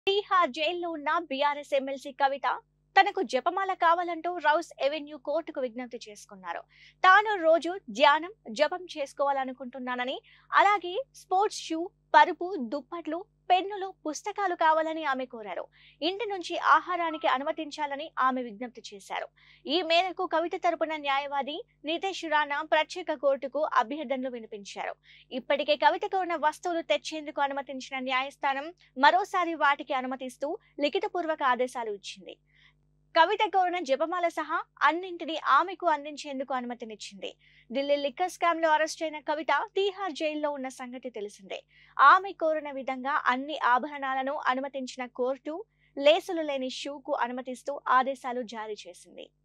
తీహార్ జైల్లో ఉన్న BRS MLC కవిత తనకు జపమాల కావాలంటూ రౌస్ ఎవెన్యూ కోర్టుకు విజ్ఞప్తి చేసుకున్నారు తాను రోజు ధ్యానం జపం చేసుకోవాలనుకుంటున్నానని అలాగే స్పోర్ట్స్ షూ పరుపు దుప్పట్లు పెన్నులు పుస్తకాలు కావాలని ఆమె కోరారు ఇంటి నుంచి ఆహారానికి అనుమతించాలని ఆమె విజ్ఞప్తి చేశారు ఈ మేరకు కవిత తరపున న్యాయవాది నితేష్ రాణా ప్రత్యేక కోర్టుకు అభ్యర్థనలు వినిపించారు ఇప్పటికే కవితకు ఉన్న వస్తువులు తెచ్చేందుకు అనుమతించిన న్యాయస్థానం మరోసారి వాటికి అనుమతిస్తూ లిఖితపూర్వక ఆదేశాలు ఇచ్చింది కవితకు ఉన్న జపమాల సహా అన్నింటినీ ఆమెకు అందించేందుకు అనుమతినిచ్చింది ఢిల్లీ లిక్కర్ స్కామ్ లో అరెస్ట్ అయిన కవిత తీహార్ జైల్లో ఉన్న సంగతి తెలిసిందే ఆమె కోరిన విధంగా అన్ని ఆభరణాలను అనుమతించిన కోర్టు లేసులు లేని షూకు అనుమతిస్తూ ఆదేశాలు జారీ చేసింది